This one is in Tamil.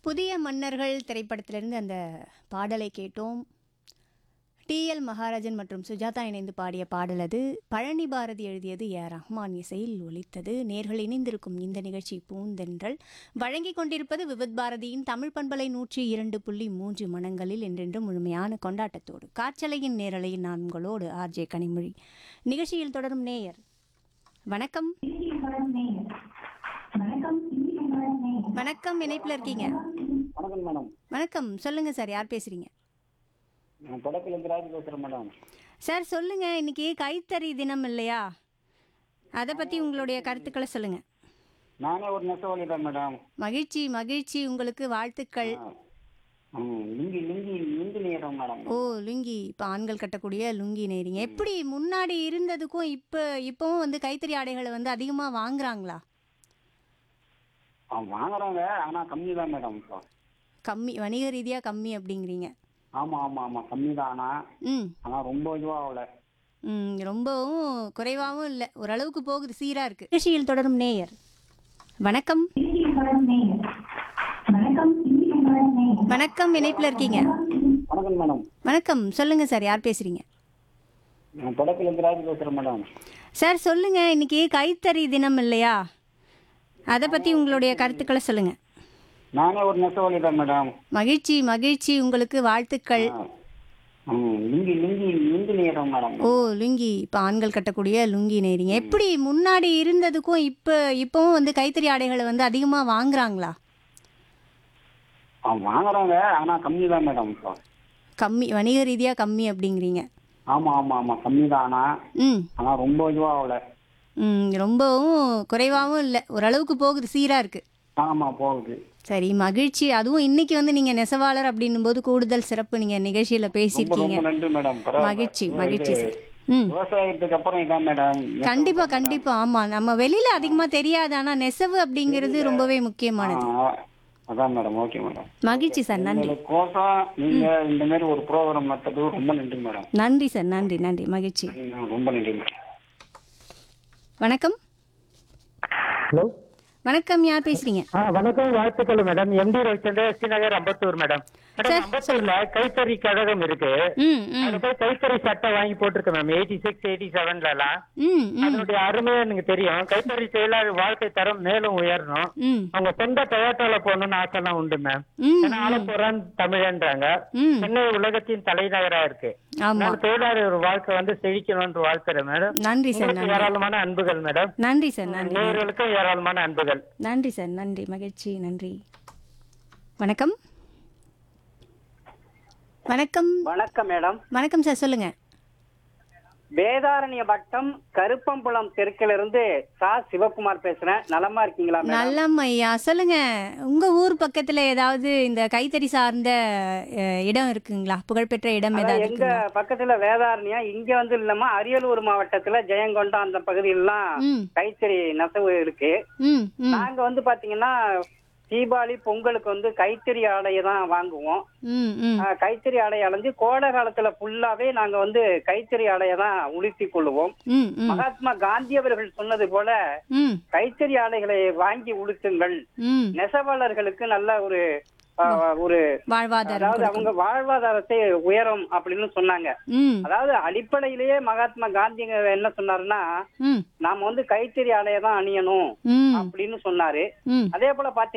புதிய மன்னர்கள் திரைப்படத்திலிருந்து அந்த பாடலை கேட்டோம் டிஎல் மகாராஜன் மற்றும் சுஜாதா இணைந்து பாடிய பாடல் அது பழனி பாரதி எழுதியது ஏ ஆர் ரஹ்மான் இசையில் ஒலித்தது நேர்கள் இணைந்திருக்கும் இந்த நிகழ்ச்சி பூந்தென்றல் வழங்கிக் கொண்டிருப்பது விவித் பாரதியின் தமிழ் பண்பலை நூற்றி இரண்டு புள்ளி மூன்று மனங்களில் என்றென்றும் முழுமையான கொண்டாட்டத்தோடு காற்றலையின் நேரலையில் நான் உங்களோடு ஆர்ஜே கனிமொழி நிகழ்ச்சியில் தொடரும் நேயர் வணக்கம் வணக்கம் இணைப்பில் இருக்கீங்க வணக்கம் மேடம் வணக்கம் சொல்லுங்க சார் யார் பேசுறீங்க நான் தொடக்கிலேருந்து ராஜ் பேசுகிறேன் மேடம் சார் சொல்லுங்க இன்னைக்கு கைத்தறி தினம் இல்லையா அதை பத்தி உங்களுடைய கருத்துக்களை சொல்லுங்க நானே ஒரு நெசவாளி தான் மேடம் மகிழ்ச்சி மகிழ்ச்சி உங்களுக்கு வாழ்த்துக்கள் ம் லுங்கி லுங்கி லுங்கி நேரம் மேடம் ஓ லுங்கி இப்போ ஆண்கள் கட்டக்கூடிய லுங்கி நெய்றீங்க எப்படி முன்னாடி இருந்ததுக்கும் இப்போ இப்போவும் வந்து கைத்தறி ஆடைகளை வந்து அதிகமாக வாங்குறாங்களா ஆ, வாங்குறாங்க ஆனால் கம்மி தான் மேடம் இப்போ கம்மி வணிக ரீதியாக கம்மி அப்படிங்கிறீங்க ஆமாம் ஆமாம் ஆமாம் கம்மி தான் ஆனால் ம் ஆனால் ரொம்ப இதுவாக ஆகல ம், ரொம்பவும் குறைவாகவும் இல்லை ஓரளவுக்கு போகுது சீராக இருக்கு நிகழ்ச்சியில் தொடரும் நேயர் வணக்கம் வணக்கம் இணைப்பில் இருக்கீங்க வணக்கம் மேடம் வணக்கம் சொல்லுங்க சார் யார் பேசுறீங்க நான் தொடக்கிலேருந்து ராஜ் பேசுகிறேன் மேடம் சார் சொல்லுங்க இன்னைக்கு கைத்தறி தினம் இல்லையா அதை பத்தி உங்களுடைய கருத்துக்களை சொல்லுங்க நானே ஒரு நெசவாளி தான் மேடம் மகிழ்ச்சி மகிழ்ச்சி உங்களுக்கு வாழ்த்துக்கள் ம் லுங்கி லுங்கி லுங்கி நேரம் மேடம் ஓ லுங்கி இப்போ ஆண்கள் கட்டக்கூடிய லுங்கி நெய்றீங்க எப்படி முன்னாடி இருந்ததுக்கும் இப்போ இப்போவும் வந்து கைத்தறி ஆடைகளை வந்து அதிகமாக வாங்குறாங்களா ஆ வாங்குறாங்க ஆனால் கம்மி தான் மேடம் இப்போ கம்மி வணிக ரீதியாக கம்மி அப்படிங்கிறீங்க ஆமாம் ஆமாம் ஆமாம் கம்மி தான் ஆனால் ம் ஆனால் ரொம்ப இதுவாக ஆகல ம் ரொம்பவும் குறைவாகவும் இல்லை ஓரளவுக்கு போகுது சீராக இருக்குது ஆமாம் போகுது சரி மகிழ்ச்சி அதுவும் இன்னைக்கு வந்து நீங்கள் நெசவாளர் அப்படின்னும் போது கூடுதல் சிறப்பு நீங்கள் நிகழ்ச்சியில் ரொம்ப பேசியிருக்கீங்க ரொம்ப நன்றி மேடம் பரவாயில்ல. மகிழ்ச்சி இது மகிழ்ச்சி சார் ம் விவசாயத்துக்கு அப்புறம் இதான் மேடம் கண்டிப்பா கண்டிப்பா ஆமா நம்ம வெளியில அதிகமா தெரியாது ஆனா நெசவு அப்படிங்கிறது ரொம்பவே முக்கியமானது ஆ, அதான் மேடம் ஓகே மேடம் மகிழ்ச்சி சார் நன்றி உங்களோட கோசம் நீங்க இந்த மாதிரி ஒரு ப்ரோக்ராம் நடத்தது ரொம்ப நன்றி மேடம் நன்றி சார் நன்றி நன்றி மகிழ்ச்சி ம், ரொம்ப நன்றி மேடம் வணக்கம் ஹலோ வணக்கம் யார் பேசுறீங்க ஆ வணக்கம் வாழ்த்துக்கள் madam MD Ravichandra Srinagar Ambattur madam madam sir, அம்பத்தூர்ல கைத்தறி கழகம் இருக்கு ம் ம் அது போய் கைத்தறி சட்டை வாங்கி போட்டிருக்கேன் மேம் எயிட்டி சிக்ஸ் எயிட்டி செவன்ல எல்லாம் ம் ம் அதனுடைய அருமை எனக்கு தெரியும் கைத்தறி தொழிலாளர் வாழ்க்கை தரம் மேலும் உயரணும் ம் அவங்க சொந்த டொயோட்டோல போகணும்னு ஆசைலாம் உண்டு மேம் ம் ஏன்னா ஆலப்புறான் தமிழன்றாங்க ம் சென்னை உலகத்தின் தலைநகரா இருக்கு ஆமா அதனால தொழிலாளர் வாழ்க்கை வந்து செழிக்கணும்னு வாழ்த்துறேன் மேடம் நன்றி சார் உங்களுக்கு நன்றி ஏராளமான அன்புகள் மேடம் நன்றி சார் நன்றி நேயர்களுக்கும் ஏராளமான அன்புகள் நன்றி சார் நன்றி மகிழ்ச்சி நன்றி வணக்கம் வணக்கம் வணக்கம் மேடம் வணக்கம் சார் சொல்லுங்க வேதாரண்ய வட்டம் கருப்பம்புலம் தெற்கிலிருந்து சா சிவகுமார் பேசுறேன் நலமா இருக்கீங்களா மேடம் நல்லம் ஐயா சொல்லுங்க உங்க ஊர் பக்கத்துல ஏதாவது இந்த கைத்தறி சார்ந்த அஹ், இடம் இருக்குங்களா புகழ்பெற்ற இடம் அதான் ஏதாவது எங்க இருக்குங்களா பக்கத்துல வேதாரண்யம் இங்க வந்து இல்லாம அரியலூர் மாவட்டத்துல ஜெயங்கொண்டம் அந்த பகுதியிலாம் ம் கைத்தறி நெசவு இருக்கு ம் ம் நாங்க வந்து பாத்தீங்கன்னா தீபாவளி பொங்கலுக்கு வந்து கைத்தறி ஆடையை தான் வாங்குவோம் ம் ம் ஆஹ், கைத்தறி ஆடையை அலைஞ்சு கோடை காலத்துல ஃபுல்லாவே நாங்க வந்து கைத்தறி ஆடையை தான் உடுத்தி கொள்ளுவோம் ம் ம் மகாத்மா காந்தி அவர்கள் சொன்னது போல ம் கைத்தறி ஆடைகளை வாங்கி உடுத்துங்கள் ம் நெசவாளர்களுக்கு நல்ல ஒரு ஆஹ், ஒரு வாழ்வாதாரம் அதாவது கொடுக்கும். அவங்க வாழ்வாதாரத்தை உயரும் அப்படின்னு சொன்னாங்க ம் அதாவது அடிப்படையிலேயே மகாத்மா காந்தி என்ன சொன்னாருன்னா ம் நாம வந்து கைத்தறி ஆடையை தான் அணியணும் ம் அப்படின்னு சொன்னாரு ம் அதே போல பாத்தீங்கன்னா